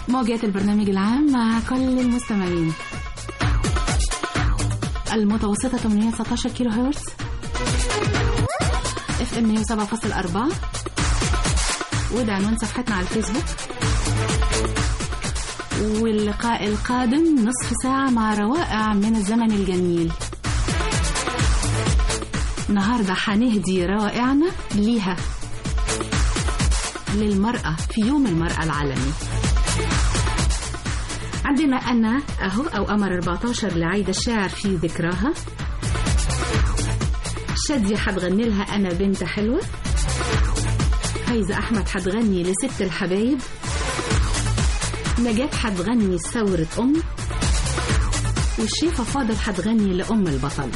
موجات البرنامج العام مع كل المستمعين المتوسطة 819 كيلو هرتز اف ام 107.4 وده عنوان صفحتنا على الفيسبوك واللقاء القادم نصف ساعة مع روائع من الزمن الجميل النهاردة هنهدي روائعنا ليها للمرأة في يوم المرأة العالمي عندنا أنا أهو أو قمر 14 لعايدة الشاعر في ذكراها شادية حتغني لها أنا بنت حلوة فايزة أحمد حتغني لست الحبايب نجاة حتغني ثورة أم والشيفة فاضل حتغني لأم البطل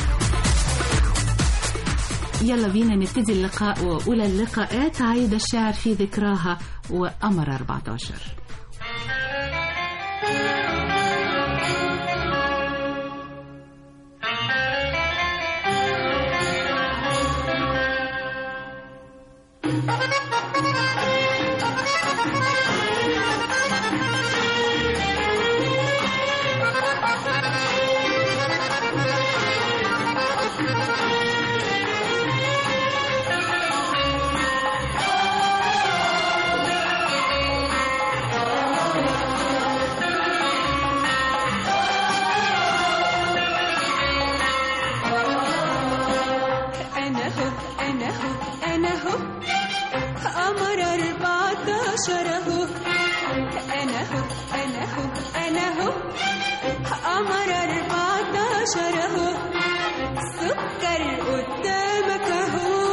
يلا بينا نبتدي اللقاء وأولى اللقاءات عايدة الشاعر في ذكراها وقمر 14 أنا هو أنا هو أنا هو قمر أربعتاشر أهو أنا هو أنا هو أنا هو قمر أربعتاشر أهو سكر قدامك أهو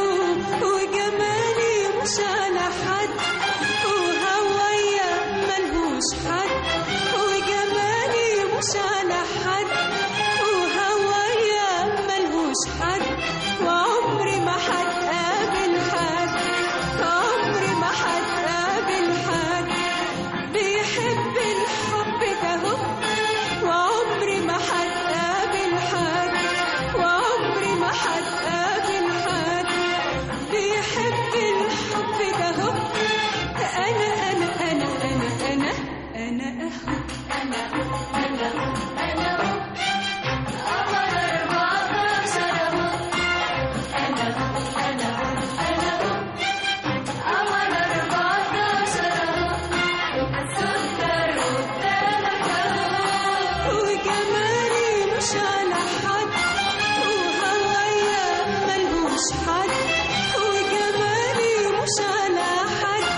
وجمالي مش على حد وهوايا ملهوش حد وجمالي مش على حد وهوايا ملهوش حد وعمري ما هتقابل حد عمري ما هتقابل حد بيحب الحب ده هو وعمري ما هتقابل حد وعمري ما هتقابل حد بيحب الحب ده هو أنا أنا أنا أنا أنا أنا أهو أنا أنا أنا أهو قمر أربعتاشر أهو أنا أنا أنا قمر أربعتاشر أهو السكر قدامك أهو وجمالي مش على حد وهوايا ملهوش حد وجمالي مش على حد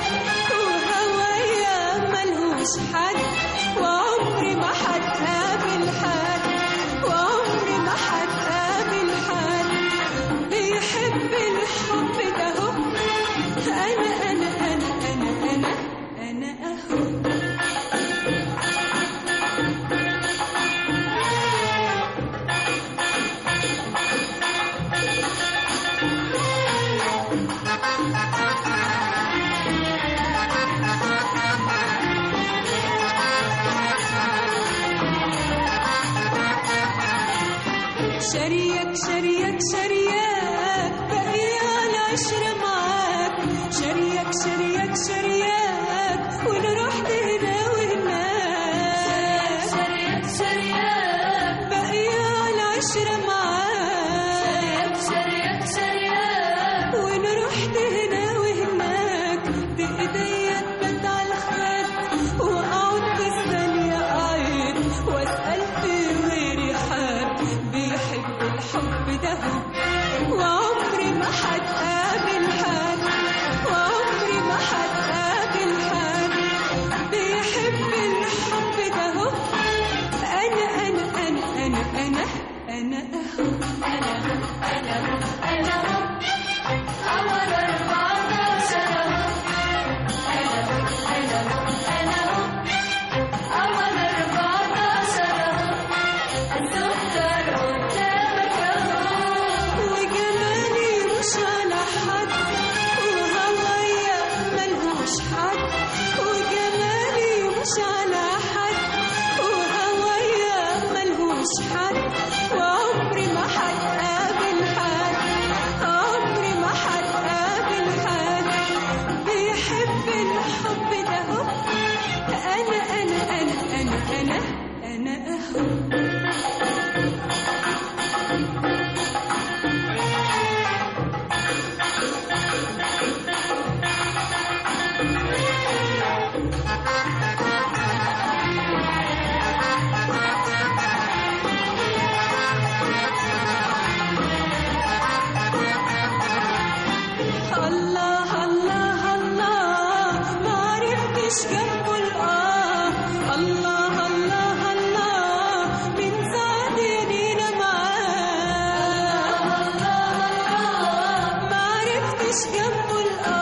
وهوايا ملهوش حد وعمري ما هتقابل حد وعمري ما هتقابل حد بيحب الحب ده هو أنا أنا أنا أنا أنا أنا أهو شريك شريك شريك بقي على عشرة معاك شريك شريك شريك وانا رحت هنا وهناك شريك شريك بقي على عشرة معاك شريك شريك وانا رحت هنا وهناك بايديا تبت على الخد واقعد بالثانية اعيط واسأل في غيري حد بيحب الحب ده وعمري ما هتقابل حد وعمري ما هتقابل حد بيحب الحب ده أنا أنا أنا أنا أنا أنا أهو أنا أنا أنا قمر أربعة الله الله الله ما عرفتش جنبه الآه الله الله الله من ساعة يدينا معاه الله الله ما عرفتش جنبه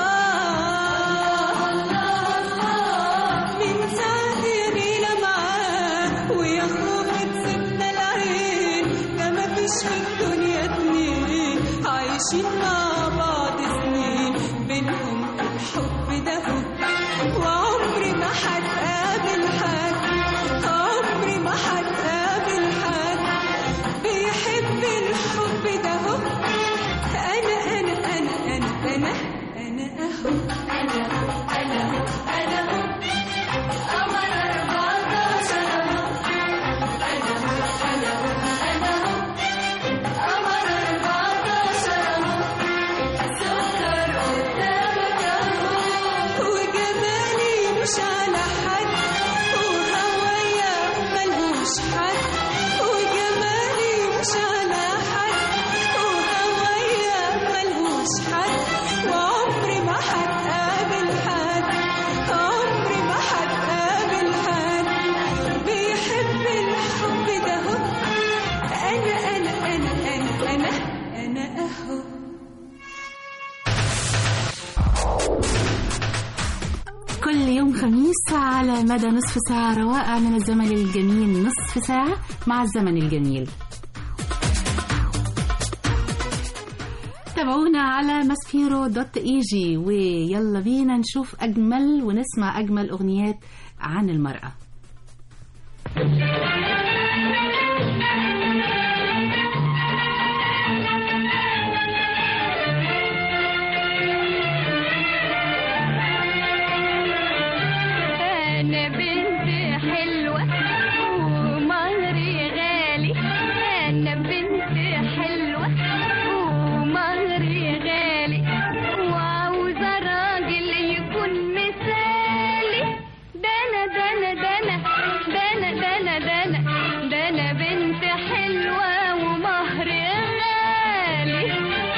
الآه الله الله من ساعة يدينا معاه ويا خوفي تسيبنا العين ده مفيش في الدنيا اتنين عايشين مع بعض سنين بينهم الحب ده وعمري ما هتقابل حد عمري ما هتقابل حد بيحب الحب ده انا انا انا انا انا انا اهو انا انا انا قمر 14 اهو انا انا انا قمر 14 اهو سكر قدامك اهو وجمالي مش على حد وهوايا ملهوش حد وجمالي مش على حد وهوايا ملهوش حد وعمري ما هتقابل حد عمري ما هتقابل حد بيحب الحب ده هو انا انا انا انا انا انا اهو كل يوم خميس على مدى نصف ساعة روائع من الزمن الجميل نصف ساعة مع الزمن الجميل تابعونا على مسفيرو دوت اي جي ويلا بينا نشوف أجمل ونسمع أجمل أغنيات عن المرأة أنا بنت حلوة ومهري غالي أنا بنت حلوة ومهري غالي وعاوزة راجل يكون مثالي ده أنا ده أنا ده أنا ده أنا ده أنا ده أنا ده أنا بنت حلوة ومهري غالي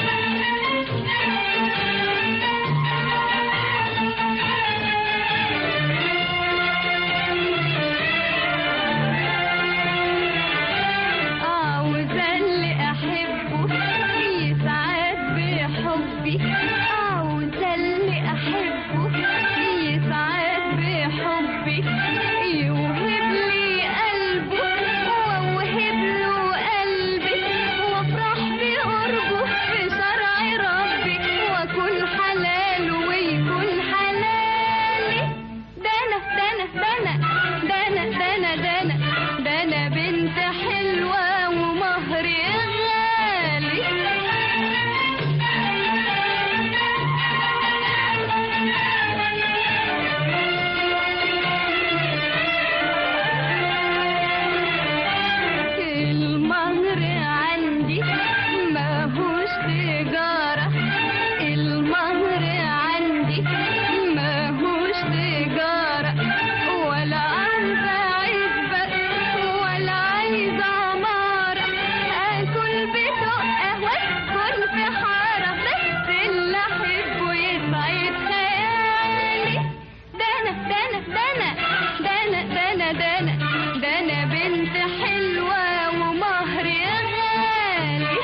عاوزة اللي أحبه يسعد بحبي عاوزة اللي أحبه يسعد بحبي يوهب لي قلبه وأوهب له قلبي وأفرح بقربه في شرع ربي وأكون حلاله ويكون حلالي ده أنا ده أنا ده أنا ده أنا ده أنا ده أنا ده أنا بنت حلوة ومهري غالي المهر عندي ماهوش تجارة المهر عندي ماهوش تجارة ولا عايزة عزبة ولا عايزة عمارة آكل بدقة وأسكن في حارة بس اللي أحبه يسعد خيالي ده أنا ده أنا ده أنا ده أنا ده أنا ده أنا ده أنا بنت حلوة ومهري غالي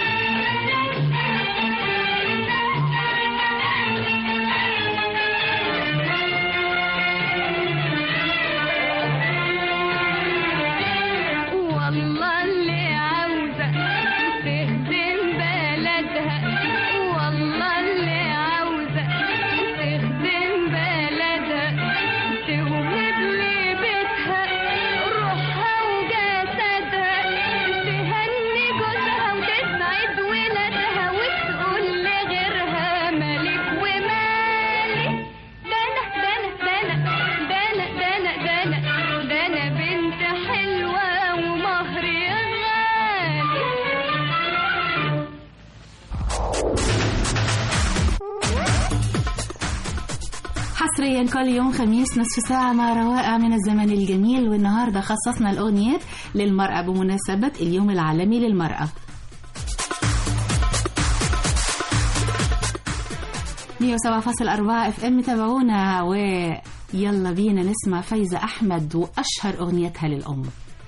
والله اللي عاوزة تخدم بلدها والله اللي عاوزة تخدم بلدها توهب لي بيتها روحها وجسدها تهني جوزها وتسعد ولادها وتقول لغيرها مالك ومالي ده انا ده انا ده انا ده انا ده انا ده انا ده انا بنت حلوة ومهري غالي حصريا كل يوم خميس نصف ساعة مع روائع من الزمن الجميل والنهاردة خصصنا الأغنيات للمرأة بمناسبة اليوم العالمي للمرأة 107.4 اف ام تابعونا ويلا بينا نسمع فايزة أحمد وأشهر أغنيتها للأم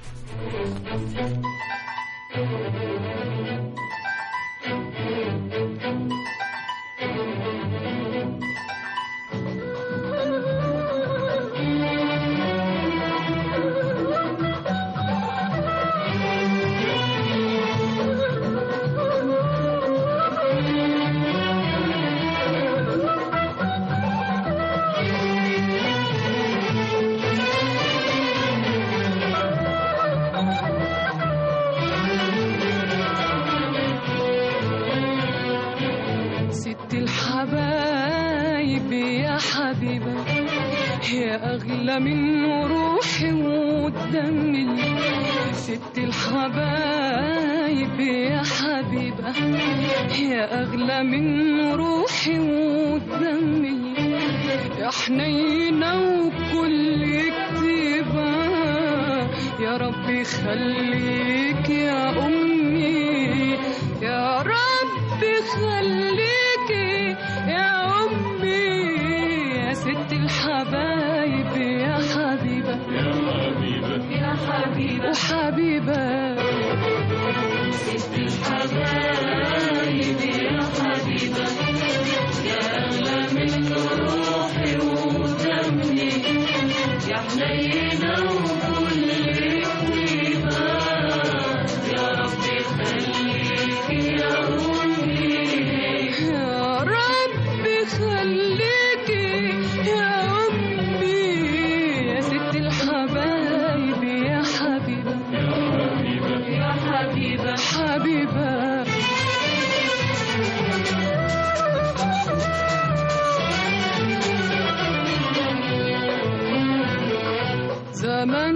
ست الحبايب يا حبيبة يا أغلى من روحي ودمي ست الحبايب يا حبيبة يا أغلى من روحي ودمي يا حنينة وكل كتيبة يا ربي خليك يا أمي يا ربي خليكي يا أمي يا ست الحبايب يا حبيبة يا حبيبة يا حبيبة وحبيبة ست الحبايب يا حبيبة يا أغلى من روحي ودمي يا حنينة وكل طيبة يا ربي خليكي يا أمي يا ربي خليكي يا أمي يا ست الحبايب يا حبيبة يا حبيبة حبيبة زمن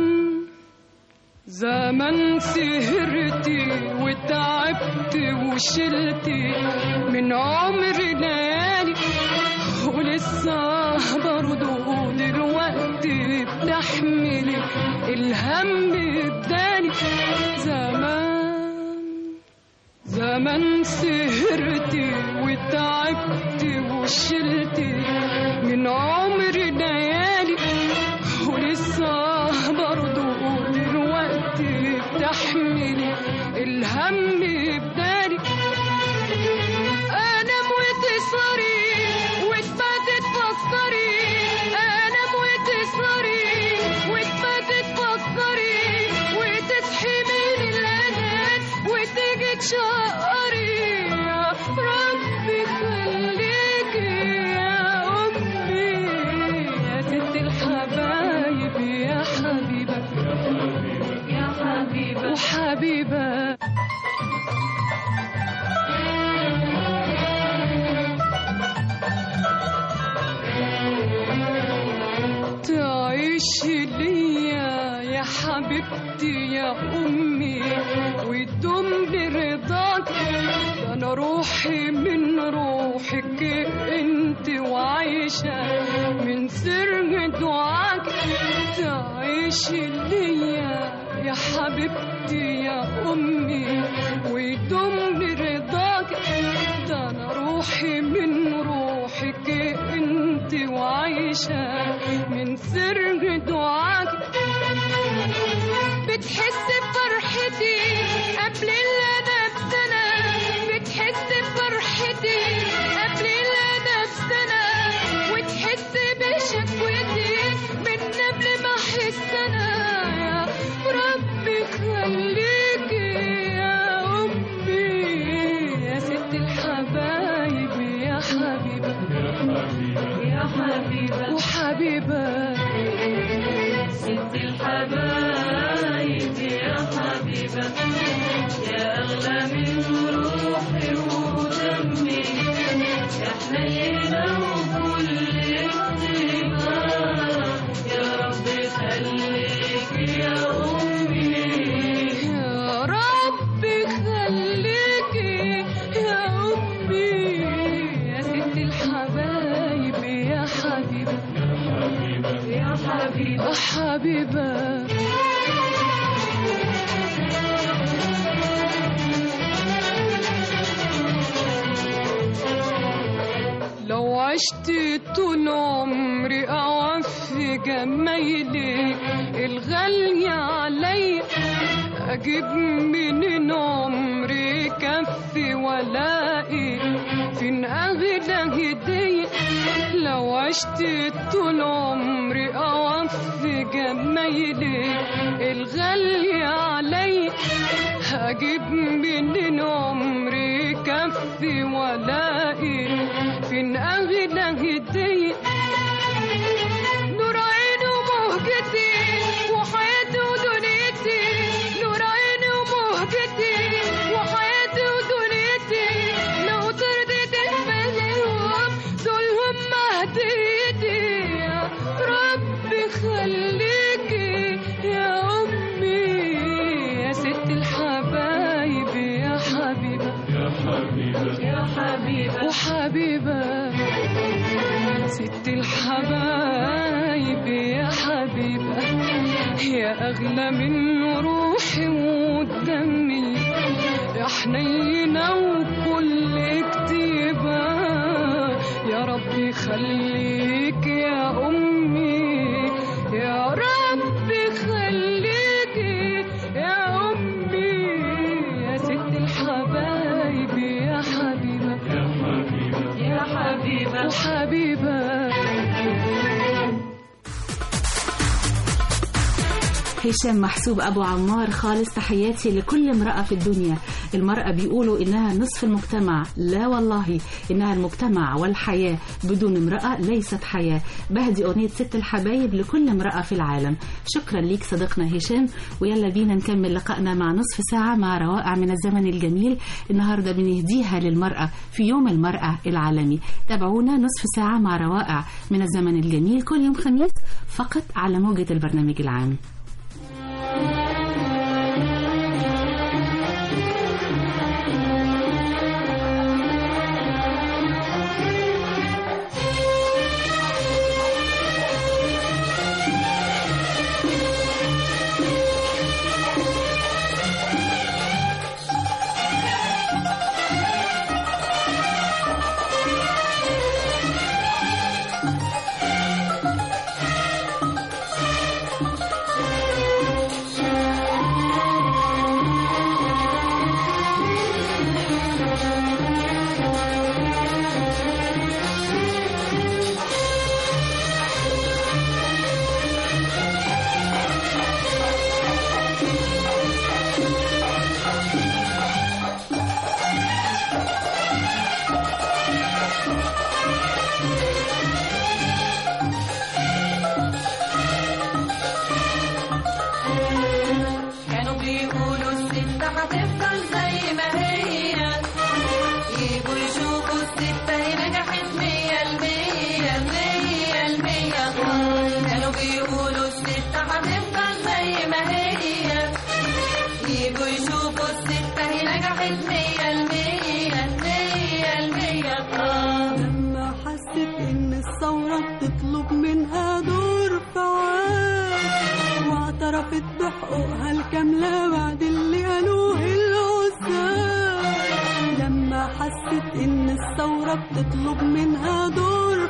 زمن سهرتي وتعبت وشلتي من عمر ليالي ولسه برضه دلوقتي بتحملي الهم الداني زمان زمن سهرتي وتعبت وشلتي من عمر ليالي ولسه برضه دلوقتي بتحملي الهم بداري انام وتسهري وتباتي تفكري انام وتسهري وتباتي تفكري وتصحي من الانام وتيجي تشقري يا ربي خليكي يا امي يا ست الحبايب يا حبيبه يا حبيبه وحبيبه تعيش ليا يا حبيبتي يا أمي وتدوم برضاك ده أنا روحي من روحك أنت وعايشة من سر دعاك تعيش ليا يا حبيبتي يا أمي ويدوم برضاك ده أنا روحي من روحك أنت وعايشة من سر دعاك بتحس بفرحتي قبل اللي أنا بسنة بتحس بفرحتي قبل اللي أنا بسنة وتحس بشكوتي من قبل ما أحس أنا يا ربي خليكي يا أمي يا ست الحبايب يا حبيبة يا حبيبة وحبيبة ست الحبايب يا حبيبة يا أغلى من روحي ودمي يا حنينة وكل طيبة يا ربي خليكي يا أمي يا ربي خليكي يا أمي يا ست الحبايب يا حبيبة يا حبيبة حبيبة لو عشت طول عمري أوفي جمايلي الغالية علي أجيب منين عمري كفي ولاقي فين أغلى هدية لو عشت طول عمري أوفي جمايلي الغالية علي هجيب منين عمري كفي ولاقي فين أغلى هدية نور عيني ومهجتي وحياتي ودنيتي نور عيني ومهجتي وحياتي ودنيتي لو ترضيت تفهمهم دول هم هديتي يا ربي خليكي يا أمي يا ست الحبايب يا حبيبة يا حبيبة يا حبيبة وحبيبة ست الحبايب يا حبيبة يا أغلى من روحي ودمي يا حنينة وكل كتيبة يا ربي خليك يا أمي يا ربي خليك يا أمي يا ست الحبايب يا حبيبة يا حبيبة يا حبيبة وحبيبة هشام محسوب أبو عمار خالص تحياتي لكل امرأة في الدنيا المرأة بيقولوا إنها نصف المجتمع لا والله إنها المجتمع والحياة بدون امرأة ليست حياة بهدي أغنية ست الحبايب لكل امرأة في العالم شكرا ليك صديقنا هشام ويلا بينا نكمل لقائنا مع نصف ساعة مع روائع من الزمن الجميل النهاردة بنهديها للمرأة في يوم المرأة العالمي تابعونا نصف ساعة مع روائع من الزمن الجميل كل يوم خميس فقط على موجة البرنامج العام كانوا بيقولوا الست هتفضل زي ما هي يجوا يشوفوا الست هي نجحت مية المية مية المية كانوا بيقولوا الست هتفضل زي ما هي يجوا يشوفوا الست هي نجحت مية المية مية المية لما حست ان الثورة بتطلب منها دور فعال واعترفت بحقوقها الكاملة بعد اللي قالوه العزاب لما حست ان الثورة بتطلب منها دور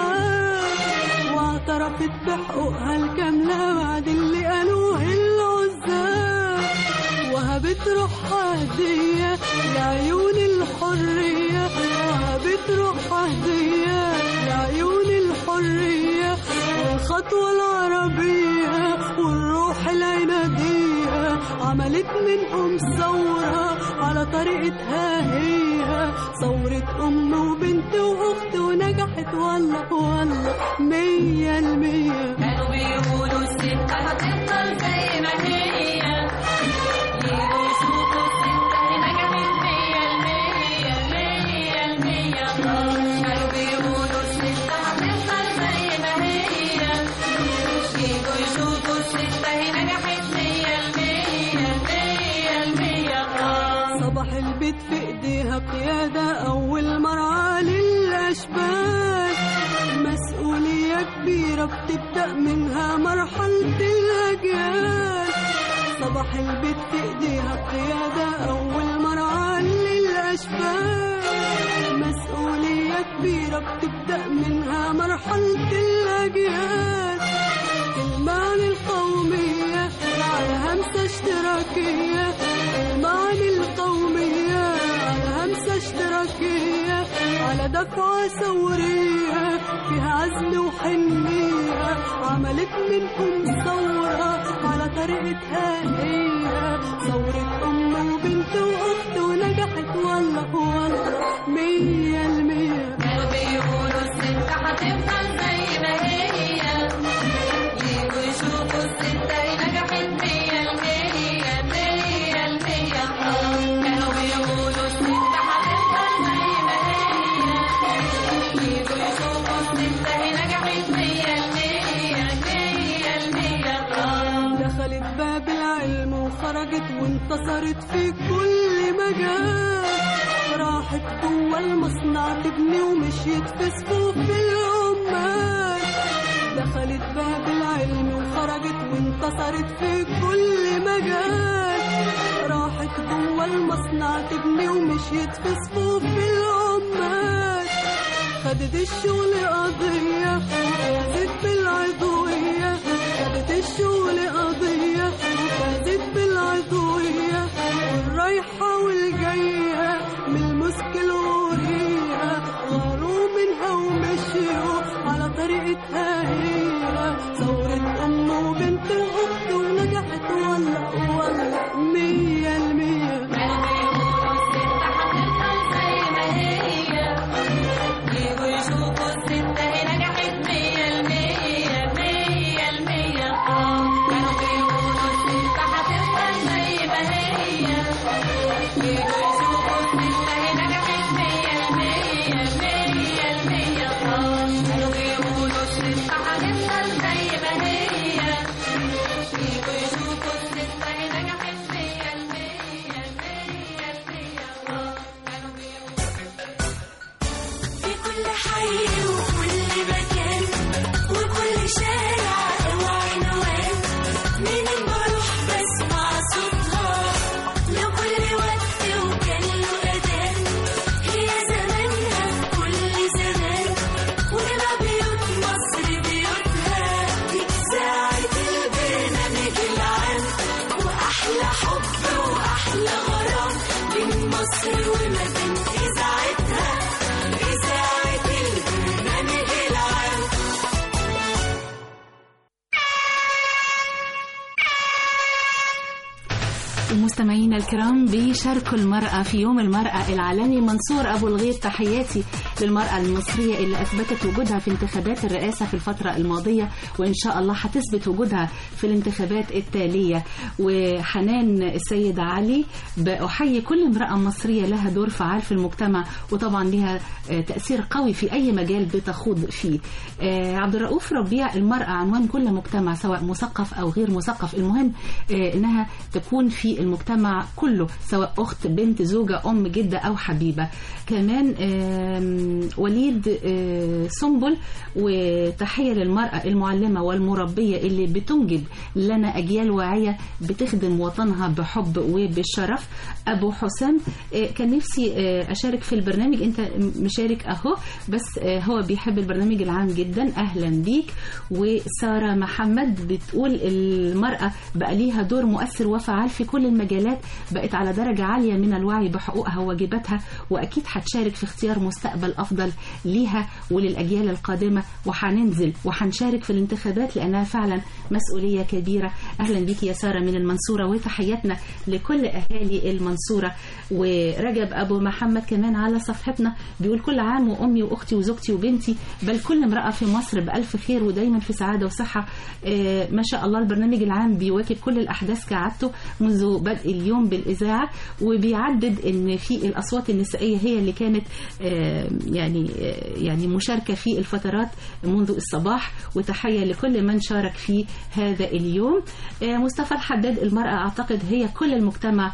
فعال واعترفت بحقوقها الكاملة بعد اللي قالوه العزاب وهبت روحها هدية لعيون الحرية وهبت روحها هدية لعيون الحرية والخطوة العربية والروح العنادية عملت منهم ثورة على طريقتها هي ثورة أم وبنت وأخت ونجحت والله والله مية المية كانوا بيقولوا الست هتفضل زي ما هي يجوا يشوفوا الست هي نجحت مية المية مية المية كانوا بيقولوا الست هتفضل زي ما هي يجوا يشوفوا الست هي نجحت مية المية مية المية صباح البيت في ايديها قيادة أول مرعى للأشبال مسؤولية كبيرة بتبدأ منها مرحلة الأجيال صباح البيت في ايديها قيادة أول مرعى للأشبال مسؤولية كبيرة بتبدأ منها مرحلة الأجيال المعنى القومية على همسة اشتراكية المعنى القومية على همسة اشتراكية على دفعة ثورية فيها عزم وحنية عملت منهم ثورة على طريقتها هي ثورة أم وبنت وأخت ونجحت والله والله مية المية كانوا بيقولوا الست هتفضل زي ما هي يجوا يشوفوا الست هي نجحت مية المية مية المية كانوا بيقولوا الست هتفضل زي ما هي يجوا يشوفوا الست هي نجحت مية المية مية المية دخلت باب العلم وخرجت وانتصرت في كل مجال راحت جوه المصنع تبني ومشيت في صفوف العمال دخلت باب العلم وخرجت وانتصرت في كل مجال راحت جوه المصنع تبني ومشيت في صفوف العمال خدت الشغل قضية وفازت بالعضوية خدت الشغل قضية وفازت بالعضوية والرايحة والجاية من المشكل وهي غاروا منها ومشيوا على طريقتها هي ثورة أم وبنت وأخت ونجحت والله والله مية المية كانوا بيقولوا الست هتفضل زي ما هي يجوا يشوفوا الست هي نجحت مية المية مية المية كانوا بيقولوا الست هتفضل زي ما هي يجوا يشوفوا الست هي نجحت مية المية مية المية كانوا بيقولوا الست هتفضل زي ما هي يجوا يشوفوا الست هي نجحت مية المية مية المية كانوا بيقولوا في كل حي وكل مكان وكل شارع وعنوان من بروح بسمع صوتها لكل وقت وكان له أذان هي زمانها كل زمان وجمع بيوت مصر بيوتها دي إذاعة البرنامج العام وأحلى حب وأحلى غرام بين مصر ومكان إذاعتها إذاعة البرنامج العام مستمعينا الكرام بيشاركوا المرأة في يوم المرأة العالمي منصور أبو الغيط تحياتي للمرأة المصرية اللي أثبتت وجودها في انتخابات الرئاسة في الفترة الماضية وإن شاء الله هتثبت وجودها في الانتخابات التالية وحنان السيد علي بأحيي كل امرأة مصرية لها دور فعال في المجتمع وطبعا لها آه، تأثير قوي في أي مجال بتخوض فيه آه، عبد الرؤوف ربيع المرأة عنوان كل مجتمع سواء مثقف أو غير مثقف المهم آه، إنها تكون في المجتمع كله سواء أخت بنت زوجة أم جدة أو حبيبة كمان آم، وليد آه، سنبل وتحية للمرأة المعلمة والمربية اللي بتنجب لنا أجيال واعية بتخدم وطنها بحب وبالشرف أبو حسام آه، كان نفسي آه، أشارك في البرنامج أنت مشارك أهو بس آه، هو بيحب البرنامج العام جدا أهلا بيك وسارة محمد بتقول المرأة بقى ليها دور مؤثر وفعال في كل المجالات بقت على درجة عالية من الوعي بحقوقها وواجباتها وأكيد هتشارك في اختيار مستقبل أفضل ليها وللأجيال القادمة وهننزل وهنشارك في الانتخابات لأنها فعلا مسؤولية كبيرة أهلا بيك يا سارة من المنصورة وتحياتنا لكل أهالي المنصورة ورجب أبو محمد كمان على صفحتنا بيقول كل عام وأمي وأختي وزوجتي وبنتي بل كل امرأة في مصر بألف خير ودايما في سعادة وصحة آه، ما شاء الله البرنامج العام بيواكب كل الأحداث كعادته منذ بدء اليوم بالإذاعة وبيعدد إن في الأصوات النسائية هي اللي كانت آه، يعني آه، يعني مشاركة في الفترات منذ الصباح وتحية لكل من شارك في هذا اليوم آه، مصطفى الحداد المرأة أعتقد هي كل المجتمع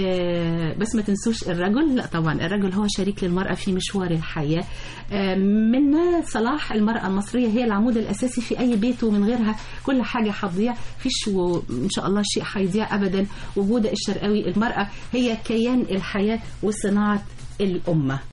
آه، بس ما تنسوش الرجل لا طبعا الرجل هو شريك للمرأة في مشوار الحياة آه، منا صلاح المرأة المصرية هي العمود الأساسي في أي بيت ومن غيرها كل حاجة هتضيع فيش وإن شاء الله شيء هيضيع أبدا وجود الشرقاوي المرأة هي كيان الحياة وصناعة الأمة